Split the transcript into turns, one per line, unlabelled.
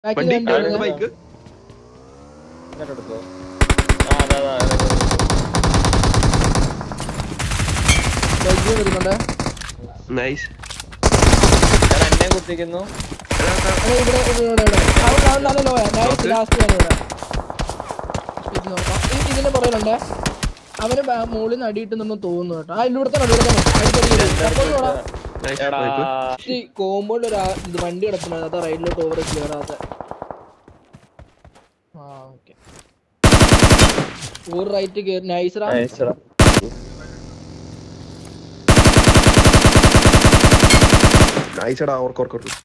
ബാക്കിൽ
വണ്ടി
വണ്ടി
അടുത്ത
വരുന്നത്.
ബൈക്ക്
ഇങ്ങോട്ട് എടുത്തോ ആ അതാ അതാ
ബൈക്കിൽ വരുന്നുണ്ട്
നൈസ്
ഞാൻ എന്നെ കുത്തിക്കുന്നു
അതെ, ഇവിടെ ഇവിടെ ഇവിടെ ഇവിടെ അവൻ അവൻ നല്ല ലോയാ നൈസ്
Okay.
ലാസ്റ്റ് ആണ് ഇവിടെ ഇത് നോക്കാം ഈ- ഇതിന്റെ പുറകിലുണ്ട് അവന് ബാ- മുകളിൽ നിന്ന് അടിയിട്ടുണ്ടെന്ന് തോന്നുന്നു കേട്ടോ ആ ഇവിടെ തന്നെ ഇവിടെ തന്നെ അടിക്കടി അപ്പോൾ ഇവിടെ
നൈസ്
എടാ
ബൈക്ക്
ഈ കോമ്പൗണ്ടിൽ ഒരു ആ- ഇത് വണ്ടി കിടക്കുന്നത് അതാ റൈഡിലോട്ട് ഓവർ ക്ലിയർ ആകാത്ത ആ ഓക്കെ ഒരു റൈറ്റ് കയറി നൈസറാ
നൈസടാ
നൈസ് എടാ ഓർക്ക് ഓർക്ക് ഓർക്ക്